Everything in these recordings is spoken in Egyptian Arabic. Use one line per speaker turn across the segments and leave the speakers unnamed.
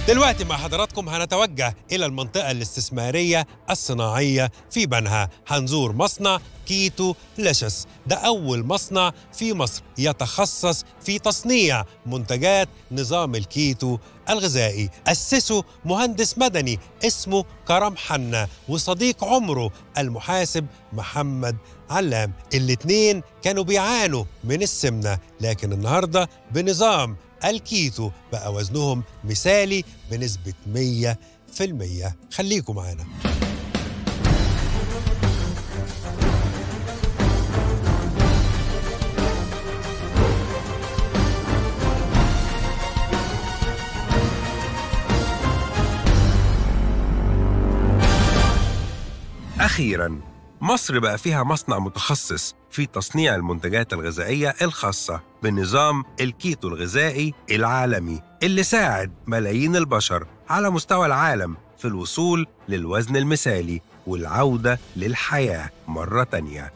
دلوقتي مع حضراتكم هنتوجه إلى المنطقة الاستثمارية الصناعية في بنها هنزور مصنع كيتو ليشس ده أول مصنع في مصر يتخصص في تصنيع منتجات نظام الكيتو الغذائي أسسه مهندس مدني اسمه كرم حنا وصديق عمره المحاسب محمد علام الاتنين كانوا بيعانوا من السمنة لكن النهاردة بنظام الكيتو بقى وزنهم مثالي بنسبة 100% خليكم معانا
أخيرا مصر بقى فيها مصنع متخصص في تصنيع المنتجات الغذائية الخاصة بنظام الكيتو الغذائي العالمي اللي ساعد ملايين البشر على مستوى العالم في الوصول للوزن المثالي والعودة للحياة مرة تانية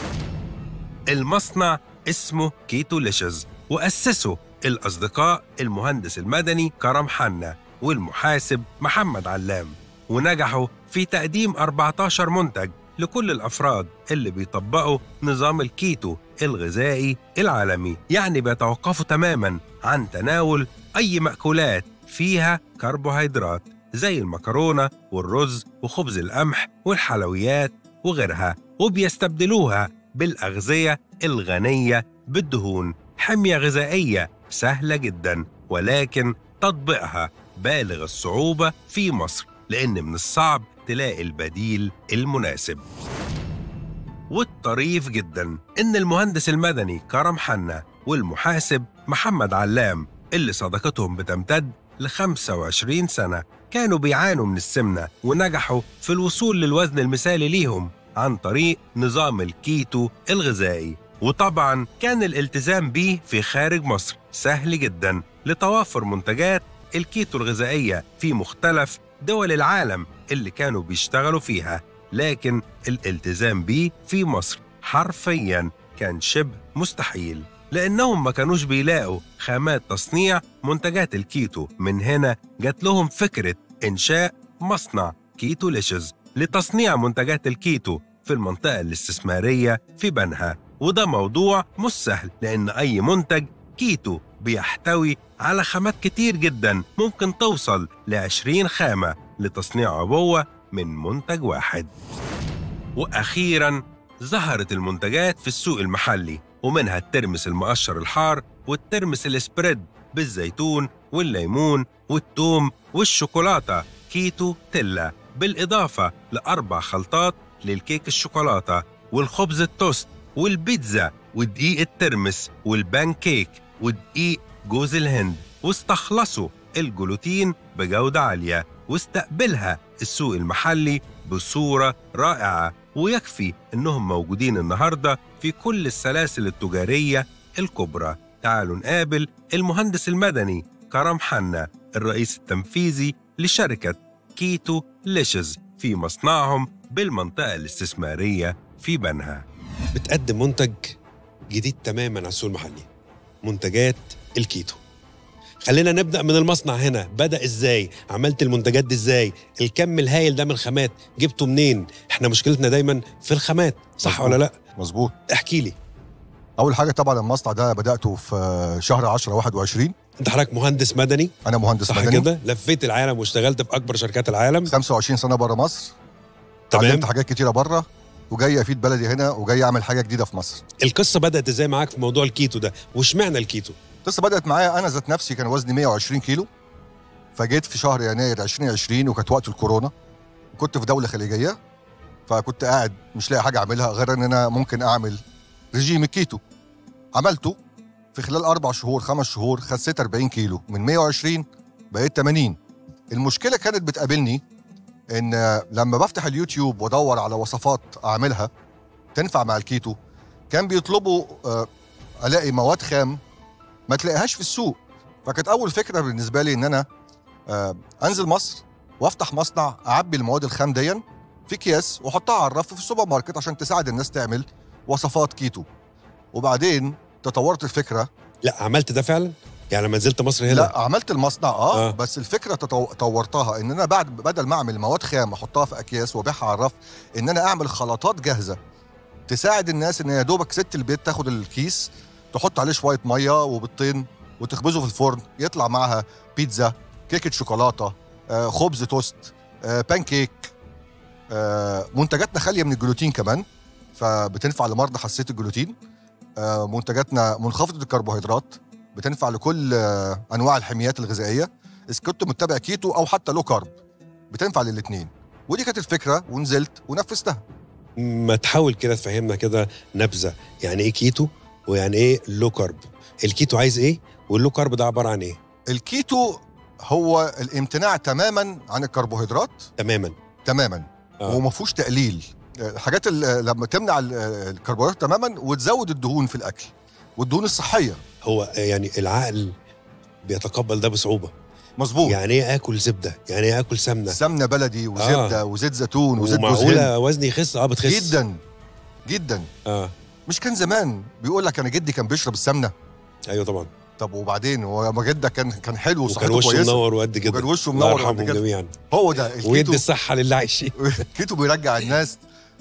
المصنع اسمه كيتو ليشز وأسسه الأصدقاء المهندس المدني كرم حنا والمحاسب محمد علام ونجحوا في تقديم 14 منتج لكل الأفراد اللي بيطبقوا نظام الكيتو الغذائي العالمي يعني بيتوقفوا تماما عن تناول أي مأكولات فيها كربوهيدرات زي المكرونة والرز وخبز القمح والحلويات وغيرها وبيستبدلوها بالأغذية الغنية بالدهون حمية غذائية سهلة جدا ولكن تطبيقها بالغ الصعوبة في مصر لأن من الصعب تلاقي البديل المناسب والطريف جدا إن المهندس المدني كرم حنا والمحاسب محمد علام اللي صداقتهم بتمتد ل 25 سنة كانوا بيعانوا من السمنة ونجحوا في الوصول للوزن المثالي ليهم عن طريق نظام الكيتو الغذائي وطبعا كان الالتزام بيه في خارج مصر سهل جدا لتوافر منتجات الكيتو الغذائية في مختلف دول العالم اللي كانوا بيشتغلوا فيها لكن الالتزام بيه في مصر حرفيا كان شبه مستحيل لأنهم ما كانوش بيلاقوا خامات تصنيع منتجات الكيتو من هنا جات لهم فكرة إنشاء مصنع كيتو ليشز لتصنيع منتجات الكيتو في المنطقة الاستثمارية في بنها وده موضوع مش سهل لأن أي منتج كيتو بيحتوي على خامات كتير جدا ممكن توصل ل 20 خامة لتصنيع عبوة من منتج واحد وأخيرا ظهرت المنتجات في السوق المحلي ومنها الترمس المقشر الحار والترمس السبريد بالزيتون والليمون والثوم والشوكولاتة كيتو تيلا بالإضافة لأربع خلطات للكيك الشوكولاتة والخبز التوست والبيتزا ودقيق الترمس والبان كيك ودقيق جوز الهند واستخلصوا الجلوتين بجودة عالية واستقبلها السوق المحلي بصورة رائعة ويكفي إنهم موجودين النهاردة في كل السلاسل التجارية الكبرى تعالوا نقابل المهندس المدني كرم حنا الرئيس التنفيذي لشركة كيتو ليشز في مصنعهم بالمنطقة الاستثمارية في بنها
بتقدم منتج جديد تماما على السوق المحلي منتجات الكيتو خلينا نبدا من المصنع هنا بدا ازاي عملت المنتجات دي ازاي الكم الهائل ده من الخامات جبته منين احنا مشكلتنا دايما في الخامات صح
مظبوط.
ولا لا
مظبوط
احكي لي
اول حاجه طبعا المصنع ده بداته في شهر 10 21
انت حضرتك مهندس مدني
انا مهندس
صح
مدني
كده لفيت العالم واشتغلت في اكبر شركات العالم
25 سنه بره مصر
تمام
اتعلمت حاجات كتيره بره وجاي افيد بلدي هنا وجاي اعمل حاجه جديده في مصر
القصه بدات ازاي معاك في موضوع الكيتو ده واشمعنى الكيتو
لسه بدات معايا انا ذات نفسي كان وزني 120 كيلو فجيت في شهر يناير 2020 وكانت وقت الكورونا كنت في دوله خليجيه فكنت قاعد مش لاقي حاجه اعملها غير ان انا ممكن اعمل رجيم الكيتو عملته في خلال اربع شهور خمس شهور خسيت 40 كيلو من 120 بقيت 80 المشكله كانت بتقابلني ان لما بفتح اليوتيوب وادور على وصفات اعملها تنفع مع الكيتو كان بيطلبوا آه، الاقي مواد خام ما تلاقيهاش في السوق فكانت اول فكره بالنسبه لي ان انا آه، انزل مصر وافتح مصنع اعبي المواد الخام دي في اكياس واحطها على الرف في السوبر ماركت عشان تساعد الناس تعمل وصفات كيتو وبعدين تطورت الفكره
لا عملت ده فعلا يعني لما نزلت مصر هنا
لا عملت المصنع اه,
آه.
آه. بس الفكره تطو... طورتها ان انا بعد بدل ما اعمل مواد خام احطها في اكياس وابيعها على الرف ان انا اعمل خلطات جاهزه تساعد الناس ان يا دوبك ست البيت تاخد الكيس تحط عليه شويه ميه وبيضتين وتخبزه في الفرن يطلع معاها بيتزا كيكه شوكولاته آه، خبز توست آه، بان كيك آه، منتجاتنا خاليه من الجلوتين كمان فبتنفع لمرضى حساسيه الجلوتين آه، منتجاتنا منخفضه الكربوهيدرات بتنفع لكل آه، انواع الحميات الغذائيه اذا كنت متبع كيتو او حتى لو كارب بتنفع للاثنين ودي كانت الفكره ونزلت ونفذتها
ما تحاول كده تفهمنا كده نبذه يعني ايه كيتو ويعني ايه لو كارب الكيتو عايز ايه واللو كارب ده عباره عن ايه
الكيتو هو الامتناع تماما عن الكربوهيدرات
تماما
تماما
آه.
وما فيهوش تقليل الحاجات ال- لما تمنع ال- الكربوهيدرات تماما وتزود الدهون في الاكل والدهون الصحيه
هو يعني العقل بيتقبل ده بصعوبه
مظبوط
يعني ايه اكل زبده يعني ايه اكل سمنه
سمنه بلدي وزبده آه. وزيت زيتون وزيت جوز هند
ومعقوله وزني يخس اه بتخس
جدا جدا
اه
مش كان زمان بيقول لك انا جدي كان بيشرب السمنه
ايوه طبعا
طب وبعدين هو ما جدك كان كان حلو
وكان
وصحته
وشه
كويسه
منور وقد كده
وكان وشه
الله
منور
يرحمهم
وقد كده
جميعا
هو ده
ويدي
الكيتو
الصحه للي عايشين
الكيتو بيرجع الناس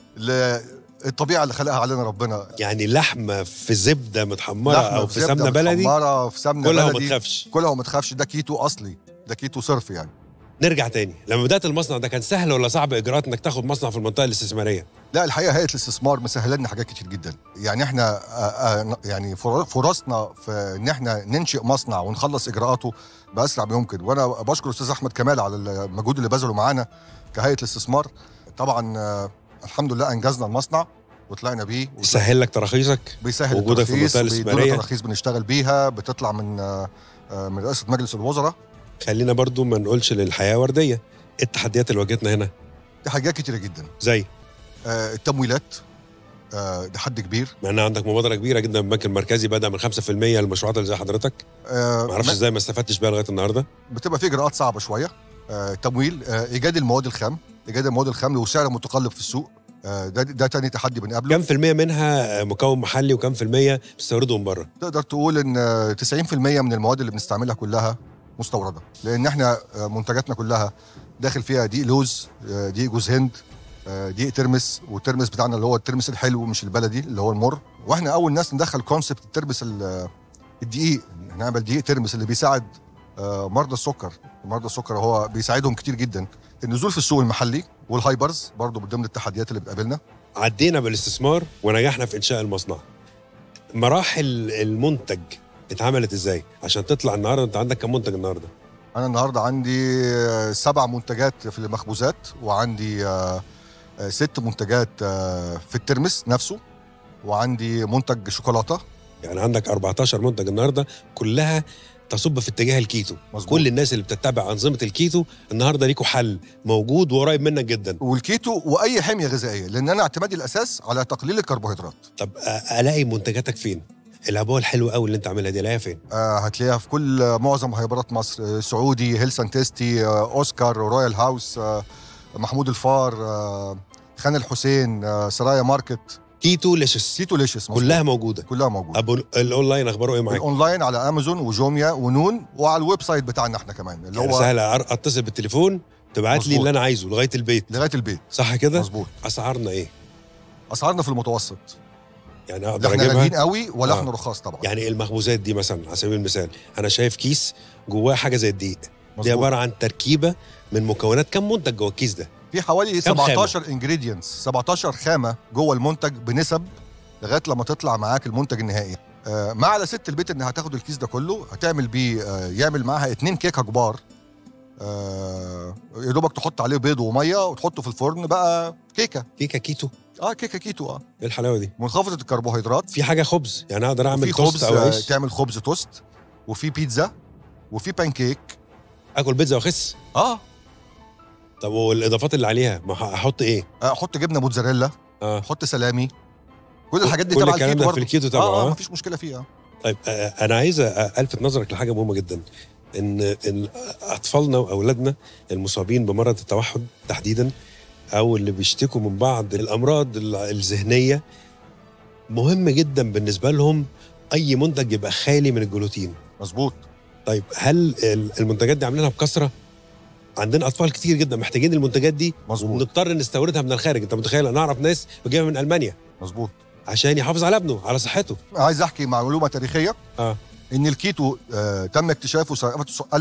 للطبيعه اللي خلقها علينا ربنا
يعني لحمه في زبده متحمره
لحمة
او في
زبدة
سمنه بلدي
متحمرة في سمنه
كلها وما
بلدي
تخافش
كلها وما تخافش ده كيتو اصلي ده كيتو صرف يعني
نرجع تاني لما بدات المصنع ده كان سهل ولا صعب اجراءات انك تاخد مصنع في المنطقه الاستثماريه
لا الحقيقه هيئه الاستثمار مسهله لنا حاجات كتير جدا يعني احنا آه، آه، يعني فر- فرصنا في ان احنا ننشئ مصنع ونخلص اجراءاته باسرع ما يمكن وانا بشكر الاستاذ احمد كمال على المجهود اللي بذله معانا كهيئه الاستثمار طبعا آه، الحمد لله انجزنا المصنع وطلعنا بيه
سهل لك تراخيصك
بيسهل
وجودك في
الترخيص
المنطقة
وبيدونا
الاستثمارية.
تراخيص بنشتغل بيها بتطلع من آه، آه، من رئاسه مجلس الوزراء
خلينا برضو ما نقولش للحياه ورديه إيه التحديات اللي واجهتنا هنا
دي حاجات كتيره جدا
زي
آه، التمويلات آه، ده حد كبير
مع ان عندك مبادره كبيره جدا من البنك المركزي بدا من 5% للمشروعات اللي زي حضرتك
آه،
ما اعرفش
ما-
ازاي ما استفدتش بيها لغايه النهارده
بتبقى في اجراءات صعبه شويه آه، تمويل آه، ايجاد المواد الخام ايجاد المواد الخام وسعر متقلب في السوق آه، ده ده تاني تحدي بنقابله
كم في المية منها مكون محلي وكم في المية بتستورده من بره
تقدر تقول ان آه، 90% من المواد اللي بنستعملها كلها مستورده لان احنا آه، منتجاتنا كلها داخل فيها دقيق لوز آه، دقيق جوز هند آه، دقيق ترمس والترمس بتاعنا اللي هو الترمس الحلو مش البلدي اللي هو المر واحنا اول ناس ندخل كونسبت الترمس ال- الدقيق نعمل دقيق ترمس اللي بيساعد آه، مرضى السكر مرضى السكر هو بيساعدهم كتير جدا النزول في السوق المحلي والهايبرز برضو من ضمن التحديات اللي بتقابلنا
عدينا بالاستثمار ونجحنا في انشاء المصنع مراحل المنتج اتعملت ازاي عشان تطلع النهارده انت عندك كم منتج النهارده
انا النهارده عندي آه، سبع منتجات في المخبوزات وعندي آه، آه، ست منتجات آه، في الترمس نفسه وعندي منتج شوكولاته
يعني عندك 14 منتج النهارده كلها تصب في اتجاه الكيتو
مظبوط.
كل الناس اللي بتتبع انظمه الكيتو النهارده ليكوا حل موجود وقريب منك جدا
والكيتو واي حميه غذائيه لان انا اعتمادي الاساس على تقليل الكربوهيدرات
طب أ- الاقي منتجاتك فين العبوه الحلوه قوي اللي انت عاملها دي الاقيها فين
آه، هتلاقيها في كل آه، معظم هايبرات مصر آه، سعودي هيلسان تيستي آه، اوسكار رويال هاوس آه، محمود الفار آه، خان الحسين آه، سرايا ماركت
كيتو ليشس
سيتو ليشس مظبوط.
كلها موجوده
كلها موجوده
ابو الاونلاين اخباره ايه معاك
الاونلاين على امازون وجوميا ونون وعلى الويب سايت بتاعنا احنا كمان اللي
يعني
هو
سهل أر- اتصل بالتليفون تبعت لي
مظبوط.
اللي انا عايزه لغايه البيت
لغايه البيت
صح كده
مظبوط
اسعارنا ايه
اسعارنا في المتوسط
يعني
لا
اقدر
احنا غاليين
اجيبها
قوي ولا
آه.
احنا رخاص طبعا
يعني المخبوزات دي مثلا على سبيل المثال انا شايف كيس جواه حاجه زي الدقيق دي
مظبوط.
عباره عن تركيبه من مكونات كم منتج جوه الكيس ده
في حوالي
كم خامة؟
17 انجريدينتس 17 خامه جوه المنتج بنسب لغايه لما تطلع معاك المنتج النهائي آه، ما على ست البيت انها هتاخد الكيس ده كله هتعمل بيه آه، يعمل معاها اتنين كيكه كبار آه، يا دوبك تحط عليه بيض وميه وتحطه في الفرن بقى كيكه
كيكه كيتو
اه كيكه كيتو اه
ايه الحلاوه دي
منخفضه الكربوهيدرات
في حاجه خبز يعني اقدر اعمل
في
توست
خبز
او
آه،
عيش
تعمل خبز توست وفي بيتزا وفي بانكيك
اكل بيتزا واخس
اه
طب والاضافات اللي عليها ما ه- احط ايه
احط جبنه موتزاريلا
اه
احط سلامي كل الحاجات دي
كل
تبع
الكلام
الكيتو
ده في
برضه.
الكيتو طبعا
اه, آه
آه.
مفيش مشكله فيها
طيب آه، انا عايز أ- الفت نظرك لحاجه مهمه جدا ان ان اطفالنا واولادنا المصابين بمرض التوحد تحديدا او اللي بيشتكوا من بعض الامراض ال- الذهنيه مهم جدا بالنسبه لهم اي منتج يبقى خالي من الجلوتين
مظبوط
طيب هل ال- المنتجات دي عاملينها بكثره عندنا اطفال كتير جدا محتاجين المنتجات دي
مظبوط
ونضطر نستوردها من الخارج انت متخيل انا اعرف ناس بجيبها من المانيا
مظبوط
عشان يحافظ على ابنه على صحته
عايز احكي معلومه تاريخيه
اه
ان الكيتو آه تم اكتشافه سنه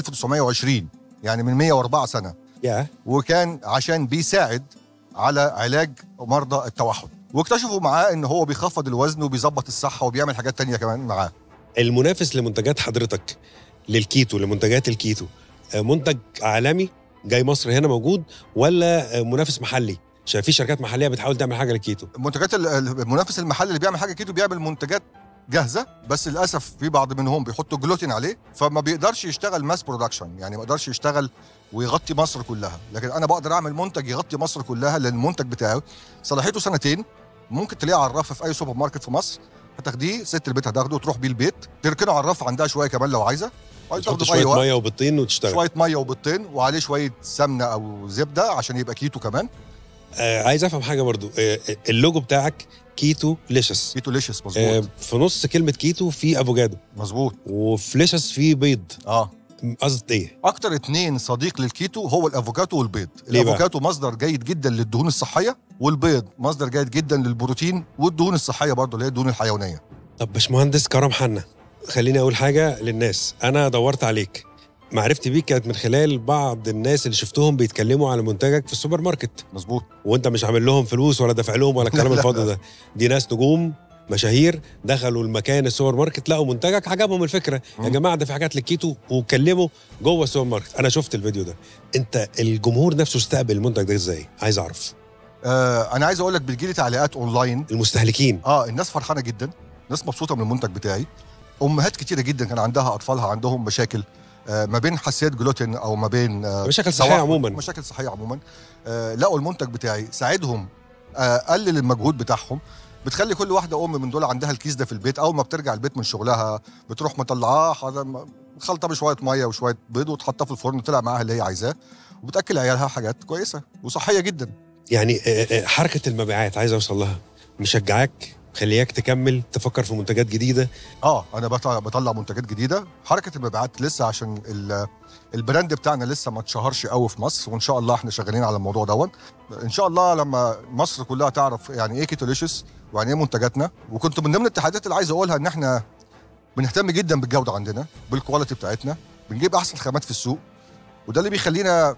1920 يعني من 104 سنه
يا
وكان عشان بيساعد على علاج مرضى التوحد واكتشفوا معاه ان هو بيخفض الوزن وبيظبط الصحه وبيعمل حاجات تانية كمان معاه
المنافس لمنتجات حضرتك للكيتو لمنتجات الكيتو آه، منتج عالمي جاي مصر هنا موجود ولا آه، منافس محلي عشان في شركات محليه بتحاول تعمل حاجه للكيتو
المنتجات ال- المنافس المحلي اللي بيعمل حاجه كيتو بيعمل منتجات جاهزه بس للاسف في بعض منهم بيحطوا جلوتين عليه فما بيقدرش يشتغل ماس برودكشن يعني ما يقدرش يشتغل ويغطي مصر كلها لكن انا بقدر اعمل منتج يغطي مصر كلها لان المنتج بتاعي صلاحيته سنتين ممكن تلاقيه على الرف في اي سوبر ماركت في مصر هتاخديه ست البيت هتاخده وتروح بيه البيت تركنه على الرف عندها شويه كمان لو عايزه عايز
تحط
تاخده في اي
شويه
وقت
ميه وبالطين وتشتغل
شويه ميه وبيضتين وعليه شويه سمنه او زبده عشان يبقى كيتو كمان
آه عايز افهم حاجه برضو آه اللوجو بتاعك كيتو ليشس
كيتو ليشس
آه
مظبوط
في نص كلمه كيتو في افوكادو
مظبوط
وفي ليشس في بيض
اه
قصد ايه
اكتر اتنين صديق للكيتو هو الافوكاتو والبيض
ليه بقى؟
الافوكاتو مصدر جيد جدا للدهون الصحيه والبيض مصدر جيد جدا للبروتين والدهون الصحيه برضه اللي هي الدهون الحيوانيه
طب باشمهندس كرم حنا خليني اقول حاجه للناس انا دورت عليك معرفتي بيك كانت من خلال بعض الناس اللي شفتهم بيتكلموا على منتجك في السوبر ماركت
مظبوط
وانت مش عامل لهم فلوس ولا دافع لهم ولا الكلام
لا، لا.
الفاضي ده دي ناس نجوم مشاهير دخلوا المكان السوبر ماركت لقوا منتجك عجبهم الفكره يا
مم.
جماعه ده في حاجات للكيتو وكلموا جوه السوبر ماركت انا شفت الفيديو ده انت الجمهور نفسه استقبل المنتج ده ازاي عايز اعرف
آه انا عايز اقول لك بتجيلي تعليقات اونلاين
المستهلكين
اه الناس فرحانه جدا الناس مبسوطه من المنتج بتاعي امهات كتيره جدا كان عندها اطفالها عندهم مشاكل آه ما بين حساسيات جلوتين او ما بين آه
مشاكل صحيه
توحد،
عموما
مشاكل صحيه عموما آه لقوا المنتج بتاعي ساعدهم آه قلل المجهود بتاعهم بتخلي كل واحده ام من دول عندها الكيس ده في البيت اول ما بترجع البيت من شغلها بتروح مطلعاه حاضر- خلطه بشويه ميه وشويه بيض وتحطها في الفرن طلع معاها اللي هي عايزاه وبتاكل عيالها حاجات كويسه وصحيه جدا
يعني آه، آه، حركه المبيعات عايز اوصل لها مشجعاك خلياك تكمل تفكر في منتجات جديده
اه انا بطلع, بطلع منتجات جديده حركه المبيعات لسه عشان ال- البراند بتاعنا لسه ما اتشهرش قوي في مصر وان شاء الله احنا شغالين على الموضوع دون ان شاء الله لما مصر كلها تعرف يعني ايه كيتوليشس ويعني ايه منتجاتنا وكنت من ضمن التحديات اللي عايز اقولها ان احنا بنهتم جدا بالجوده عندنا بالكواليتي بتاعتنا بنجيب احسن خامات في السوق وده اللي بيخلينا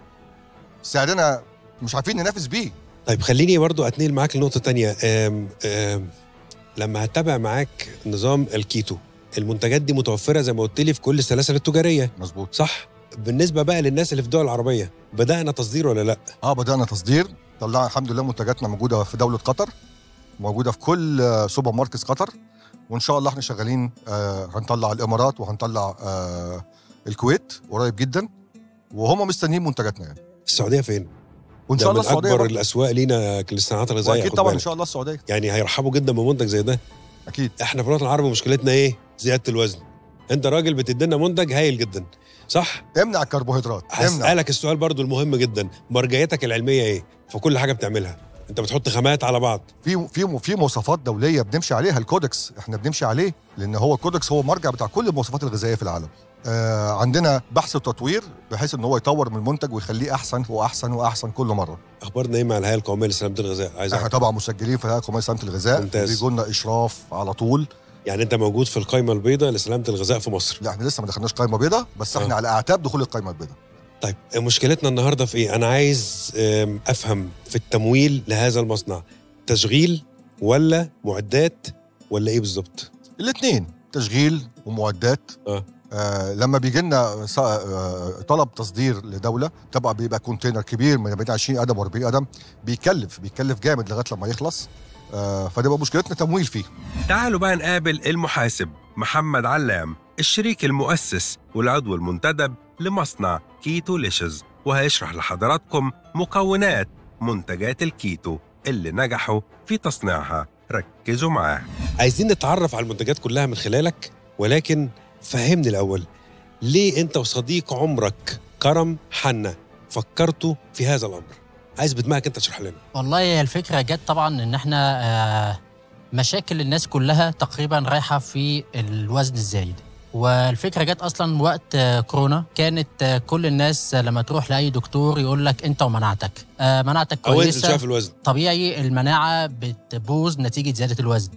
سعرنا مش عارفين ننافس بيه
طيب خليني برضو اتنقل معاك لنقطه تانية آم آم لما هتابع معاك نظام الكيتو المنتجات دي متوفره زي ما قلت لي في كل السلاسل التجاريه
مظبوط
صح بالنسبه بقى للناس اللي في الدول العربيه بدانا تصدير ولا لا
اه بدانا تصدير طلعنا الحمد لله منتجاتنا موجوده في دوله قطر موجوده في كل آه، سوبر ماركت قطر وان شاء الله احنا شغالين آه هنطلع الامارات وهنطلع آه الكويت قريب جدا وهم مستنيين منتجاتنا يعني
السعوديه فين
وان
ده
شاء الله
من
السعوديه
اكبر
برضه.
الاسواق لينا للصناعات الغذائيه
واكيد
خد
طبعا ان
بالك.
شاء الله السعوديه
يعني هيرحبوا جدا بمنتج زي ده
اكيد
احنا في الوطن العربي مشكلتنا ايه زياده الوزن انت راجل بتدينا منتج هايل جدا صح
امنع الكربوهيدرات امنع
هسألك السؤال برضو المهم جدا مرجعيتك العلميه ايه في كل حاجه بتعملها انت بتحط خامات على بعض
في في في مواصفات دوليه بنمشي عليها الكودكس احنا بنمشي عليه لان هو الكودكس هو مرجع بتاع كل المواصفات الغذائيه في العالم آه عندنا بحث وتطوير بحيث ان هو يطور من المنتج ويخليه احسن واحسن واحسن كل مره
اخبارنا ايه مع الهيئه القوميه لسلامه الغذاء عايز
احنا
أعرف.
طبعا مسجلين في الهيئه القوميه لسلامه الغذاء
ممتاز.
بيجوا لنا اشراف على طول
يعني انت موجود في القائمه البيضاء لسلامه الغذاء في مصر
لا احنا لسه ما دخلناش قائمه بيضاء بس احنا
آه.
على اعتاب دخول القائمه البيضاء
طيب مشكلتنا النهارده في ايه انا عايز أم، افهم في التمويل لهذا المصنع تشغيل ولا معدات ولا ايه بالظبط
الاثنين تشغيل ومعدات
آه.
آه لما بيجي لنا ص- آه طلب تصدير لدوله طبعا بيبقى كونتينر كبير من بين 20 قدم و40 قدم بيكلف بيكلف جامد لغايه لما يخلص آه فتبقى مشكلتنا تمويل فيه
تعالوا بقى نقابل المحاسب محمد علام الشريك المؤسس والعضو المنتدب لمصنع كيتو ليشز وهيشرح لحضراتكم مكونات منتجات الكيتو اللي نجحوا في تصنيعها ركزوا معاه
عايزين نتعرف على المنتجات كلها من خلالك ولكن فهمني الاول ليه انت وصديق عمرك كرم حنا فكرتوا في هذا الامر عايز بدماغك انت تشرح لنا
والله هي الفكرة جت طبعا إن إحنا آه، مشاكل الناس كلها تقريبا رايحة في الوزن الزايد والفكره جت اصلا وقت آه، كورونا كانت آه، كل الناس آه، لما تروح لاي دكتور يقول لك انت ومناعتك آه، مناعتك
او انزل
كويسه
شويه في الوزن
طبيعي المناعه بتبوظ نتيجه زياده الوزن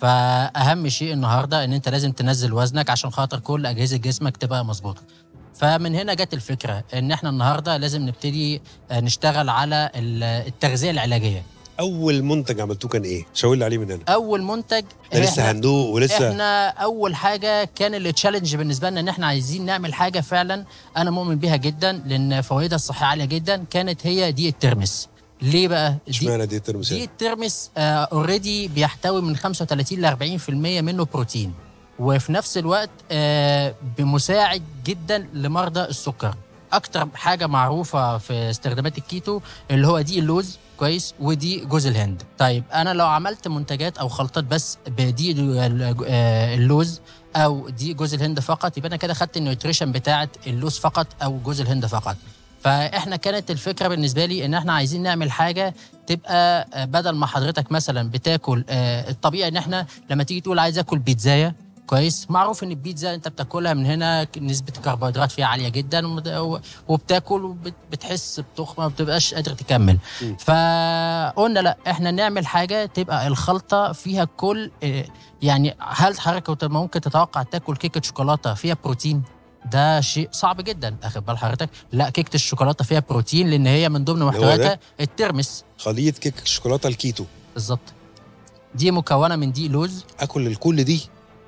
فاهم شيء النهارده ان انت لازم تنزل وزنك عشان خاطر كل اجهزه جسمك تبقى مظبوطه فمن هنا جت الفكره ان احنا النهارده لازم نبتدي آه، نشتغل على ال- التغذيه العلاجيه
اول منتج عملتوه كان ايه شاور لي عليه من هنا
اول منتج
ده لسه
إحنا-
هندوق ولسه
احنا اول حاجه كان التشالنج بالنسبه لنا ان احنا عايزين نعمل حاجه فعلا انا مؤمن بيها جدا لان فوائدها الصحيه عاليه جدا كانت هي دي الترمس ليه بقى دي
اشمعنى دي الترمس
دي
يعني؟
الترمس اوريدي بيحتوي من 35 ل 40% منه بروتين وفي نفس الوقت آه بمساعد جدا لمرضى السكر اكتر حاجه معروفه في استخدامات الكيتو اللي هو دي اللوز كويس ودي جوز الهند طيب انا لو عملت منتجات او خلطات بس بدي ال- آه، اللوز او دي جوز الهند فقط يبقى انا كده خدت النيوتريشن بتاعه اللوز فقط او جوز الهند فقط فاحنا كانت الفكره بالنسبه لي ان احنا عايزين نعمل حاجه تبقى آه، بدل ما حضرتك مثلا بتاكل آه، الطبيعي ان احنا لما تيجي تقول عايز اكل بيتزايه كويس معروف ان البيتزا انت بتاكلها من هنا نسبه الكربوهيدرات فيها عاليه جدا ومد- وبتاكل وبتحس بتخمه ما بتبقاش قادر تكمل
مم.
فقلنا لا احنا نعمل حاجه تبقى الخلطه فيها كل آه، يعني هل حضرتك كنت ممكن تتوقع تاكل كيكه شوكولاته فيها بروتين ده شيء صعب جدا اخد بال حضرتك لا كيكه الشوكولاته فيها بروتين لان هي من ضمن
هو
محتوياتها الترمس
خليط كيك الشوكولاته الكيتو
بالظبط دي مكونه من دي لوز
اكل الكل دي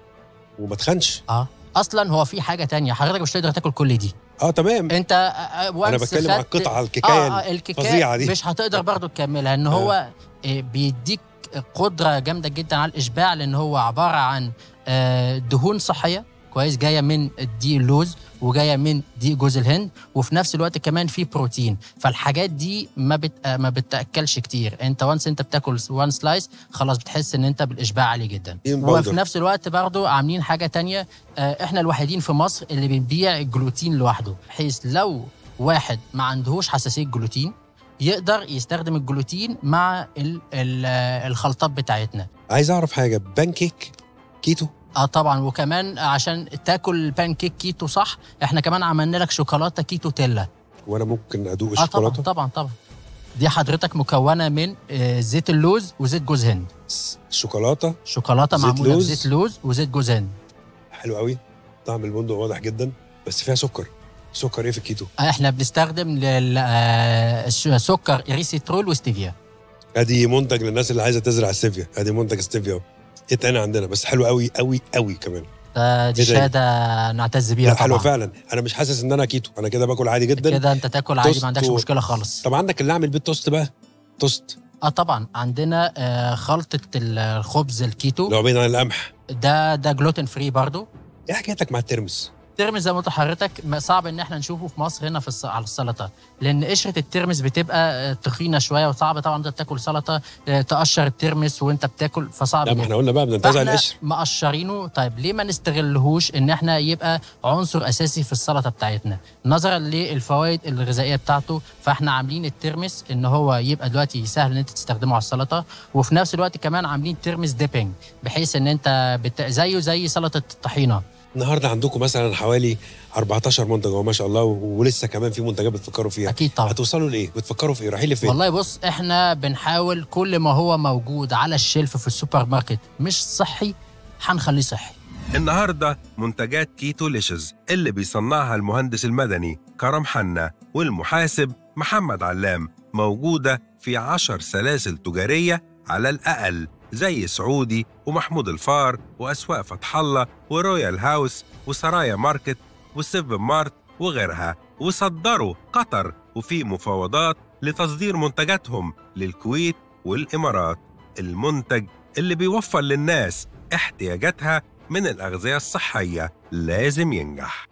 وما تخنش
اه اصلا هو في حاجه تانية حضرتك مش تقدر تاكل كل دي
اه تمام
انت آه، آه،
انا
once
بتكلم على
خدت-
القطعه الكيكايه
اه, آه الكيكايه
الفظيعة دي.
مش هتقدر برضو تكملها ان هو آه، بيديك قدره جامده جدا على الاشباع لان هو عباره عن آه، دهون صحيه كويس جايه من دي اللوز وجايه من دي جوز الهند وفي نفس الوقت كمان في بروتين فالحاجات دي ما بت... آه، ما بتاكلش كتير انت وانس انت بتاكل وان سلايس خلاص بتحس ان انت بالاشباع عالي جدا
بروتين
وفي
باودر.
نفس الوقت برضو عاملين حاجه تانية آه، احنا الوحيدين في مصر اللي بنبيع الجلوتين لوحده بحيث لو واحد ما عندهوش حساسيه جلوتين يقدر يستخدم الجلوتين مع ال ال الخلطات بتاعتنا
عايز اعرف حاجه بانكيك كيتو
اه طبعا وكمان عشان تاكل بان كيك كيتو صح احنا كمان عملنا لك شوكولاته كيتو تيلا
وانا ممكن ادوق
اه طبعا
الشوكولاته
طبعا طبعا دي حضرتك مكونه من آه، زيت اللوز وزيت جوز هند
الشوكولاته
شوكولاته
زيت
معموله
لوز.
بزيت لوز وزيت جوز هند
حلو قوي طعم البندق واضح جدا بس فيها سكر سكر ايه في الكيتو
احنا بنستخدم لل- آه، الش- سكر اريسيترول وستيفيا
ادي منتج للناس اللي عايزه تزرع ستيفيا ادي منتج ستيفيا ايه تاني عندنا بس حلو قوي قوي قوي كمان
ده دي
إيه ده؟
شهاده نعتز بيها
لا حلو
طبعا
فعلا انا مش حاسس ان انا كيتو انا كده باكل عادي جدا
كده انت تاكل عادي
توست
ما عندكش
و-
مشكله خالص
طب عندك اللي اعمل بيه توست بقى توست
اه طبعا عندنا آه، خلطه الخبز الكيتو
لو بعيد عن القمح
ده ده جلوتين فري برضو
ايه حكايتك مع الترمس
الترمس زي ما قلت لحضرتك ما- صعب ان احنا نشوفه في مصر هنا في الس- على السلطه لان قشره الترمس بتبقى آه، تخينه شويه وصعب طبعا انت تاكل سلطه آه، تقشر الترمس وانت بتاكل فصعب
لا ما
جدا.
احنا قلنا بقى بننتزع
فاحنا
القشر
مقشرينه طيب ليه ما نستغلهوش ان احنا يبقى عنصر اساسي في السلطه بتاعتنا نظرا للفوائد الغذائيه بتاعته فاحنا عاملين الترمس ان هو يبقى دلوقتي سهل ان انت تستخدمه على السلطه وفي نفس الوقت كمان عاملين ترمس ديبنج بحيث ان انت بت... زيه زي سلطه الطحينه
النهارده عندكم مثلا حوالي 14 منتج اهو ما شاء الله و- ولسه كمان في منتجات بتفكروا فيها
اكيد طبعا
هتوصلوا لايه بتفكروا في ايه رايحين لفين
والله بص احنا بنحاول كل ما هو موجود على الشلف في السوبر ماركت مش صحي هنخليه صحي
النهاردة منتجات كيتو ليشز اللي بيصنعها المهندس المدني كرم حنا والمحاسب محمد علام موجودة في عشر سلاسل تجارية على الأقل زي سعودي ومحمود الفار وأسواق فتح الله ورويال هاوس وسرايا ماركت وسيفن مارت وغيرها وصدروا قطر وفي مفاوضات لتصدير منتجاتهم للكويت والإمارات المنتج اللي بيوفر للناس احتياجاتها من الأغذية الصحية لازم ينجح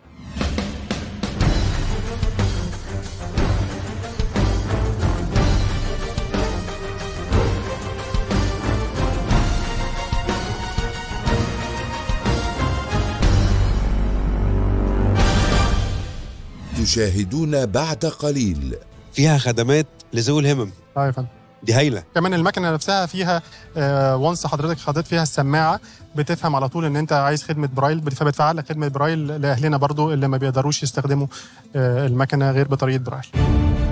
تشاهدون بعد قليل
فيها خدمات لذوي الهمم
اه يا فندم
دي هايله
كمان المكنه نفسها فيها وانس حضرتك حطيت فيها السماعه بتفهم على طول ان انت عايز خدمه برايل بت- فبتفعل لك خدمه برايل لاهلنا برضو اللي ما بيقدروش يستخدموا آه، المكنه غير بطريقه برايل